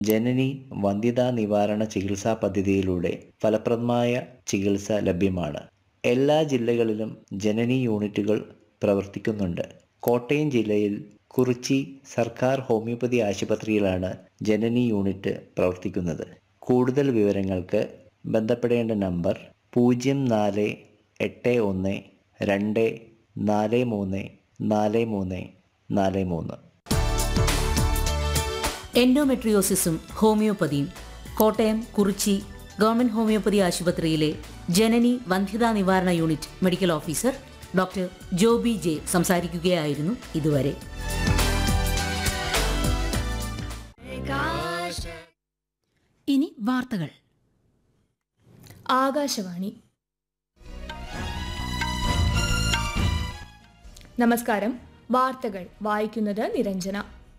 ജനനി വന്ധ്യതാ നിവാരണ ചികിത്സാ പദ്ധതിയിലൂടെ ഫലപ്രദമായ ചികിത്സ ലഭ്യമാണ് എല്ലാ ജില്ലകളിലും ജനനി യൂണിറ്റുകൾ പ്രവർത്തിക്കുന്നുണ്ട് കോട്ടയം ജില്ലയിൽ കുറിച്ചി സർക്കാർ ഹോമിയോപ്പതി ആശുപത്രിയിലാണ് ജനനി യൂണിറ്റ് പ്രവർത്തിക്കുന്നത് കൂടുതൽ വിവരങ്ങൾക്ക് ബന്ധപ്പെടേണ്ട നമ്പർ പൂജ്യം നാല് എട്ട് ഒന്ന് രണ്ട് നാല് മൂന്ന് നാല് മൂന്ന് നാല് മൂന്ന് എൻഡോമെട്രിയോസിസും ഹോമിയോപ്പതിയും കോട്ടയം കുറിച്ചി ഗവൺമെന്റ് ഹോമിയോപ്പതി ആശുപത്രിയിലെ ജനനി വന്ധ്യതാ നിവാരണ unit medical officer doctor Joby J സംസാരിക്കുകയായിരുന്നു ഇതുവരെ ഇനി വാർത്തകൾ ആകാശവാണി നമസ്കാരം വാർത്തകൾ വായിക്കുന്നത് നിരഞ്ജന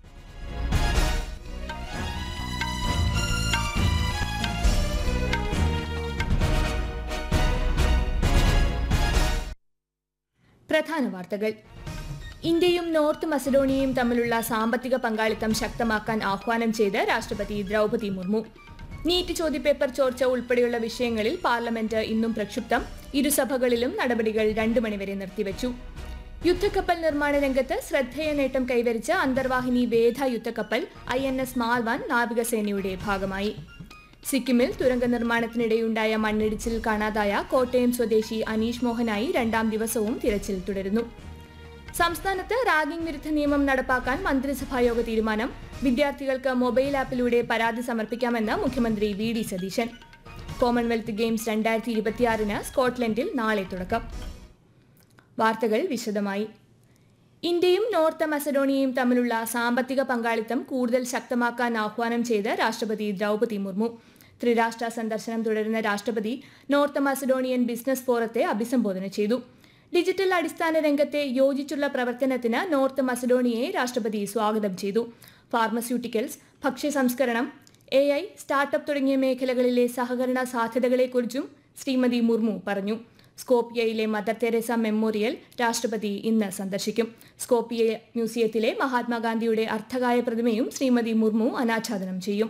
പ്രധാന വാർത്തകൾ ഇന്ത്യയും നോർത്ത് മസഡോണിയയും തമ്മിലുള്ള സാമ്പത്തിക പങ്കാളിത്തം ശക്തമാക്കാൻ ആഹ്വാനം ചെയ്ത് രാഷ്ട്രപതി ദ്രൗപതി മുർമു നീറ്റ് ചോദ്യപേപ്പർ ചോർച്ച ഉൾപ്പെടെയുള്ള വിഷയങ്ങളിൽ പാർലമെന്റ് ഇന്നും പ്രക്ഷുബ്ധം ഇരുസഭകളിലും നടപടികൾ രണ്ടു മണിവരെ നിർത്തിവച്ചു യുദ്ധക്കപ്പൽ നിർമ്മാണ രംഗത്ത് ശ്രദ്ധേയ നേട്ടം കൈവരിച്ച അന്തർവാഹിനി വേധ യുദ്ധക്കപ്പൽ ഐ എൻ എസ് മാൽവാൻ നാവികസേനയുടെ ഭാഗമായി സിക്കിമിൽ തുരങ്ക നിർമ്മാണത്തിനിടെയുണ്ടായ മണ്ണിടിച്ചിൽ കാണാതായ കോട്ടയം സ്വദേശി അനീഷ് മോഹനായി രണ്ടാം ദിവസവും തിരച്ചിൽ തുടരുന്നു സംസ്ഥാനത്ത് റാഗിംഗ് വിരുദ്ധ നിയമം നടപ്പാക്കാൻ മന്ത്രിസഭായോഗ തീരുമാനം വിദ്യാർത്ഥികൾക്ക് മൊബൈൽ ആപ്പിലൂടെ പരാതി സമർപ്പിക്കാമെന്ന് മുഖ്യമന്ത്രി V D Satheesan Commonwealth Games രണ്ടായിരത്തി ഇരുപത്തിയാറിന് സ്കോട്ട്ലൻഡിൽ നാളെ തുടക്കം വാർത്തകൾ വിശദമായി ഇന്ത്യയും നോർത്ത് മസഡോണിയയും തമ്മിലുള്ള സാമ്പത്തിക പങ്കാളിത്തം കൂടുതൽ ശക്തമാക്കാൻ ആഹ്വാനം ചെയ്ത് രാഷ്ട്രപതി ദ്രൗപതി മുർമു ത്രിരാഷ്ട്ര സന്ദർശനം തുടരുന്ന രാഷ്ട്രപതി നോർത്ത് മസഡോണിയൻ ബിസിനസ് ഫോറത്തെ അഭിസംബോധന ചെയ്തു ഡിജിറ്റൽ അടിസ്ഥാന രംഗത്തെ യോജിച്ചുള്ള പ്രവർത്തനത്തിന് നോർത്ത് മസഡോണിയയെ രാഷ്ട്രപതി സ്വാഗതം ചെയ്തു ഫാർമസ്യൂട്ടിക്കൽസ് ഭക്ഷ്യ സംസ്കരണം എ ഐ സ്റ്റാർട്ടപ്പ് തുടങ്ങിയ മേഖലകളിലെ സഹകരണ സാധ്യതകളെക്കുറിച്ചും ശ്രീമതി മുർമു പറഞ്ഞു സ്കോപ്പിയയിലെ മദർ തെരേസ മെമ്മോറിയൽ രാഷ്ട്രപതി ഇന്ന് സന്ദർശിക്കും സ്കോപ്പിയ മ്യൂസിയത്തിലെ മഹാത്മാഗാന്ധിയുടെ അർത്ഥകായ പ്രതിമയും ശ്രീമതി മുർമു അനാച്ഛാദനം ചെയ്യും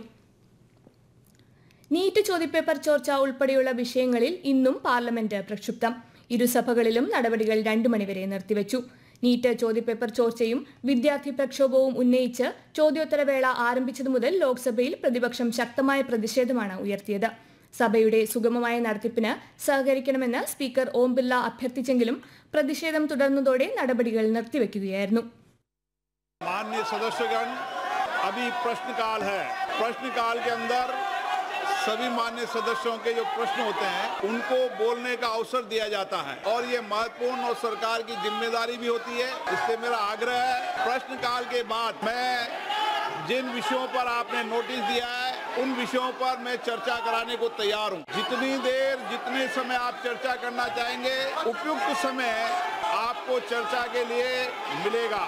നീറ്റ് ചോദ്യപേപ്പർ ചോർച്ച ഉൾപ്പെടെയുള്ള വിഷയങ്ങളിൽ ഇന്നും പാർലമെന്റ് പ്രക്ഷുബ്ധം ഇരുസഭകളിലും നടപടികൾ രണ്ടു മണിവരെ നിർത്തിവച്ചു നീറ്റ് ചോദ്യപേപ്പർ ചോർച്ചയും വിദ്യാർത്ഥി പ്രക്ഷോഭവും ഉന്നയിച്ച് ചോദ്യോത്തരവേള ആരംഭിച്ചതു മുതൽ ലോക്സഭയിൽ പ്രതിപക്ഷം ശക്തമായ പ്രതിഷേധമാണ് ഉയർത്തിയത് സഭയുടെ സുഗമമായ നടത്തിപ്പിന് സഹകരിക്കണമെന്ന് സ്പീക്കർ ഓം ബിർള അഭ്യർത്ഥിച്ചെങ്കിലും പ്രതിഷേധം തുടർന്നതോടെ നടപടികൾ നിർത്തിവെക്കുകയായിരുന്നു माननीय सदस्यगण अभी प्रश्नकाल है प्रश्नकाल के अंदर सभी मान्य सदस्यों के जो प्रश्न होते हैं उनको बोलने का अवसर दिया जाता है और ये महत्वपूर्ण और सरकार की जिम्मेदारी भी होती है इसलिए मेरा आग्रह है प्रश्नकाल के बाद मैं जिन विषयों पर आपने नोटिस दिया है उन विषयों पर मैं चर्चा कराने को तैयार हूँ जितनी देर जितने समय आप चर्चा करना चाहेंगे उपयुक्त समय आपको चर्चा के लिए मिलेगा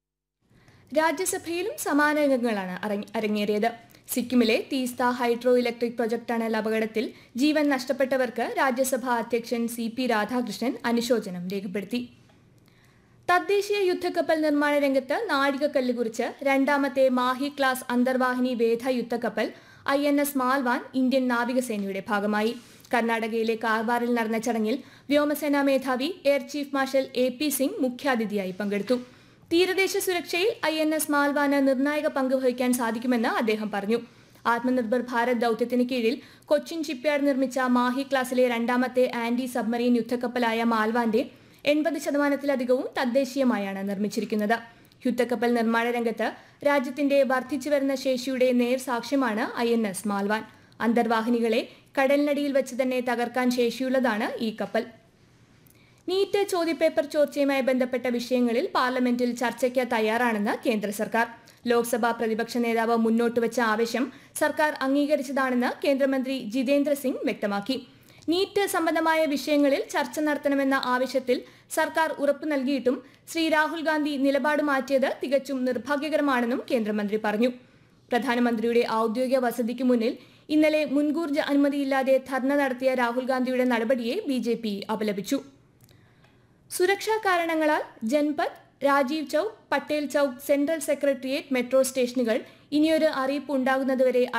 രാജ്യസഭയിലും സമാന രംഗങ്ങളാണ് അരങ്ങ- അരങ്ങേറിയത് സിക്കിമിലെ Teesta hydro electric project tunnel അപകടത്തിൽ ജീവൻ നഷ്ടപ്പെട്ടവർക്ക് രാജ്യസഭാ അധ്യക്ഷൻ സി പി രാധാകൃഷ്ണൻ അനുശോചനം രേഖപ്പെടുത്തി തദ്ദേശീയ യുദ്ധക്കപ്പൽ നിർമ്മാണ രംഗത്ത് നാഴികക്കല്ല് കുറിച്ച് രണ്ടാമത്തെ മാഹി ക്ലാസ് അന്തർവാഹിനി വേധ യുദ്ധക്കപ്പൽ I N S Malvan Indian നാവികസേനയുടെ ഭാഗമായി കർണാടകയിലെ കാർവാറിൽ നടന്ന ചടങ്ങിൽ വ്യോമസേനാ മേധാവി air chief marshal A P Singh മുഖ്യാതിഥിയായി പങ്കെടുത്തു തീരദേശ സുരക്ഷയിൽ ഐ എൻ എസ് മാൽവാന് നിർണായക പങ്ക് വഹിക്കാൻ സാധിക്കുമെന്ന് അദ്ദേഹം പറഞ്ഞു ആത്മനിർഭർ ഭാരത് ദൌത്യത്തിന് കീഴിൽ കൊച്ചിൻ ഷിപ്പ്യാർഡ് നിർമ്മിച്ച മാഹി ക്ലാസിലെ രണ്ടാമത്തെ ആന്റി സബ്മറീൻ യുദ്ധക്കപ്പലായ മാൽവാന്റെ എൺപത് ശതമാനത്തിലധികവും തദ്ദേശീയമായാണ് നിർമ്മിച്ചിരിക്കുന്നത് യുദ്ധക്കപ്പൽ നിർമ്മാണ രംഗത്ത് രാജ്യത്തിന്റെ വർദ്ധിച്ചു വരുന്ന ശേഷിയുടെ നേർ സാക്ഷ്യമാണ് ഐ എൻ എസ് മാൽവാൻ അന്തർവാഹിനികളെ കടലിനടിയിൽ വെച്ച് തന്നെ തകർക്കാൻ ശേഷിയുള്ളതാണ് ഈ കപ്പൽ നീറ്റ് ചോദ്യപേപ്പർ ചോർച്ചയുമായി ബന്ധപ്പെട്ട വിഷയങ്ങളിൽ പാർലമെന്റിൽ ചർച്ചയ്ക്ക് തയ്യാറാണെന്ന് കേന്ദ്ര സർക്കാർ ലോക്സഭാ പ്രതിപക്ഷ നേതാവ് മുന്നോട്ട് വെച്ച ആവശ്യം സർക്കാർ അംഗീകരിച്ചതാണെന്ന് കേന്ദ്രമന്ത്രി ജിതേന്ദ്ര സിംഗ് വ്യക്തമാക്കി നീറ്റ് സംബന്ധമായ വിഷയങ്ങളിൽ ചർച്ച നടത്തണമെന്ന ആവശ്യത്തിൽ സർക്കാർ ഉറപ്പു നൽകിയിട്ടും ശ്രീ രാഹുൽ ഗാന്ധി നിലപാട് മാറ്റിയത് തികച്ചും നിർഭാഗ്യകരമാണെന്നും കേന്ദ്രമന്ത്രി പറഞ്ഞു പ്രധാനമന്ത്രിയുടെ ഔദ്യോഗിക വസതിക്ക് മുന്നിൽ ഇന്നലെ മുൻകൂർ ജ- അനുമതിയില്ലാതെ ധർണ നടത്തിയ രാഹുൽ ഗാന്ധിയുടെ നടപടിയെ ബി അപലപിച്ചു സുരക്ഷാ കാരണങ്ങളാൽ Janpath Rajiv Chowk Patel Chowk central secretariat metro സ്റ്റേഷനുകൾ ഇനിയൊരു അറിയിപ്പ് ഉണ്ടാകുന്നതുവരെ